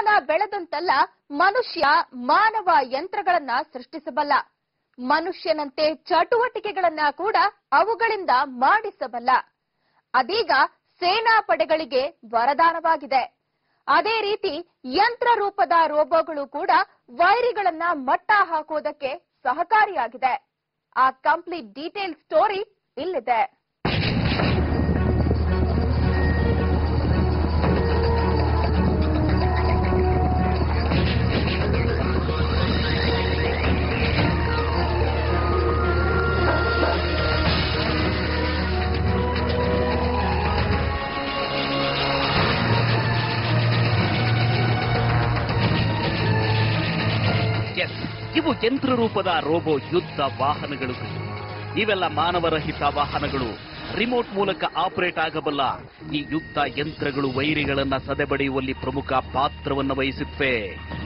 ವಿಜ್ಞಾನ ಬೆಳೆದಂತಲ್ಲ ಮನುಷ್ಯ ಮಾನವ ಯಂತ್ರಗಳನ್ನ ಸೃಷ್ಟಿಸಬಲ್ಲ ಮನುಷ್ಯನಂತೆ ಚಟುವಟಿಕೆಗಳನ್ನ ಕೂಡ ಅವುಗಳಿಂದ ಮಾಡಿಸಬಲ್ಲ ಅದೀಗ ಸೇನಾ ಪಡೆಗಳಿಗೆ ವರದಾನವಾಗಿದೆ ಅದೇ ರೀತಿ ಯಂತ್ರ ರೂಪದ ರೋಬೋಗಳು ಕೂಡ ವೈರಿಗಳನ್ನ ಮಟ್ಟ ಹಾಕೋದಕ್ಕೆ ಸಹಕಾರಿಯಾಗಿದೆ ಆ ಕಂಪ್ಲೀಟ್ ಡೀಟೇಲ್ ಸ್ಟೋರಿ ಇಲ್ಲಿದೆ ಎಸ್ ಇವು ಯಂತ್ರ ರೂಪದ ರೋಬೋ ಯುದ್ಧ ವಾಹನಗಳು ಇವೆಲ್ಲ ಮಾನವರಹಿತ ವಾಹನಗಳು ರಿಮೋಟ್ ಮೂಲಕ ಆಪರೇಟ್ ಆಗಬಲ್ಲ ಈ ಯುದ್ಧ ಯಂತ್ರಗಳು ವೈರಿಗಳನ್ನ ಸದೆಬಡಿಯುವಲ್ಲಿ ಪ್ರಮುಖ ಪಾತ್ರವನ್ನು ವಹಿಸುತ್ತವೆ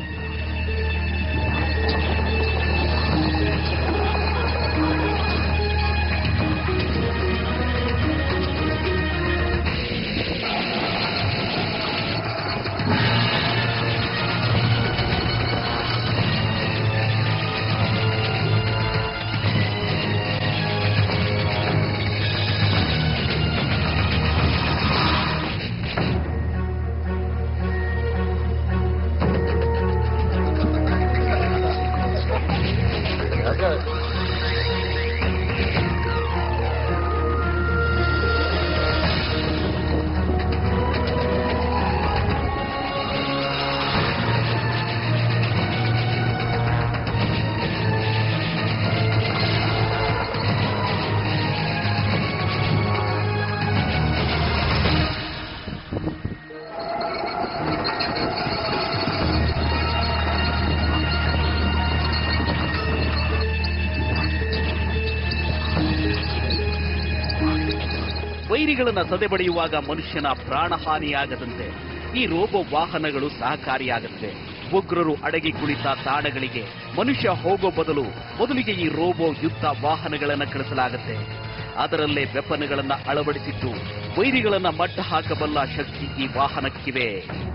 ವೈರಿಗಳನ್ನ ಸದೆಬಡಿಯುವಾಗ ಮನುಷ್ಯನ ಪ್ರಾಣಹಾನಿಯಾಗದಂತೆ ಈ ರೋಬೋ ವಾಹನಗಳು ಸಹಕಾರಿಯಾಗುತ್ತೆ ಉಗ್ರರು ಅಡಗಿ ಕುಳಿತ ತಾಣಗಳಿಗೆ ಮನುಷ್ಯ ಹೋಗೋ ಬದಲು ಮೊದಲಿಗೆ ಈ ರೋಬೋ ಯುದ್ಧ ವಾಹನಗಳನ್ನ ಕಳಿಸಲಾಗುತ್ತೆ ಅದರಲ್ಲೇ ವೆಪನ್ಗಳನ್ನ ಅಳವಡಿಸಿದ್ದು ವೈರಿಗಳನ್ನ ಮಟ್ಟ ಹಾಕಬಲ್ಲ ಶಕ್ತಿ ಈ ವಾಹನಕ್ಕಿವೆ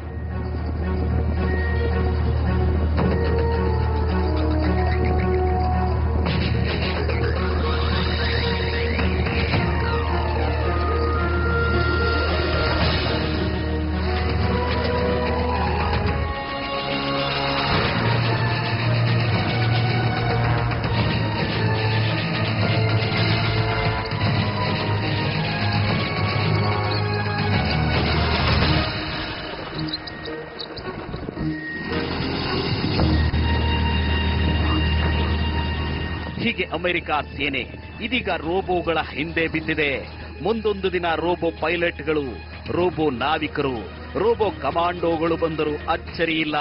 ಹೀಗೆ ಅಮೆರಿಕ ಸೇನೆ ಇದೀಗ ರೋಬೋಗಳ ಹಿಂದೆ ಬಿದ್ದಿದೆ ಮುಂದೊಂದು ದಿನ ರೋಬೋ ಪೈಲಟ್ಗಳು ರೋಬೋ ನಾವಿಕರು ರೋಬೋ ಕಮಾಂಡೋಗಳು ಬಂದರೂ ಅಚ್ಚರಿ ಇಲ್ಲ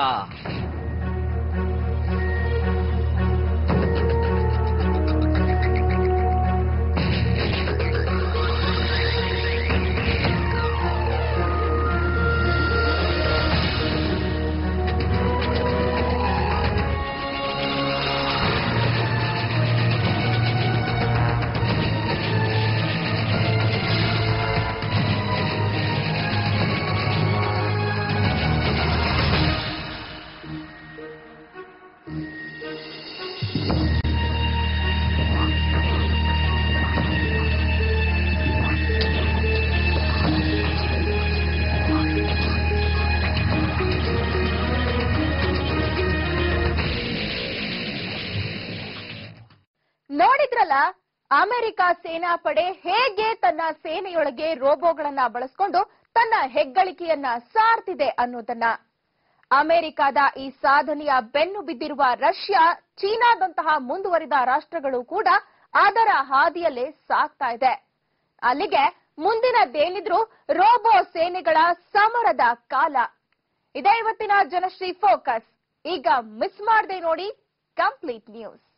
ನೋಡಿದ್ರಲ್ಲ ಅಮೆರಿಕ ಸೇನಾಪಡೆ ಹೇಗೆ ತನ್ನ ಸೇನೆಯೊಳಗೆ ರೋಬೋಗಳನ್ನ ಬಳಸ್ಕೊಂಡು ತನ್ನ ಹೆಗ್ಗಳಿಕೆಯನ್ನ ಸಾರ್ತಿದೆ ಅನ್ನೋದನ್ನ ಅಮೆರಿಕದ ಈ ಸಾಧನೆಯ ಬೆನ್ನು ಬಿದ್ದಿರುವ ರಷ್ಯಾ ಚೀನಾದಂತಹ ಮುಂದುವರಿದ ರಾಷ್ಟ್ರಗಳು ಕೂಡ ಅದರ ಹಾದಿಯಲ್ಲೇ ಸಾಗ್ತಾ ಇದೆ ಅಲ್ಲಿಗೆ ಮುಂದಿನದ್ದೇನಿದ್ರು ರೋಬೋ ಸೇನೆಗಳ ಸಮರದ ಕಾಲ ಇದೇ ಇವತ್ತಿನ ಜನಶ್ರೀ ಫೋಕಸ್ ಈಗ ಮಿಸ್ ಮಾಡದೆ ನೋಡಿ ಕಂಪ್ಲೀಟ್ ನ್ಯೂಸ್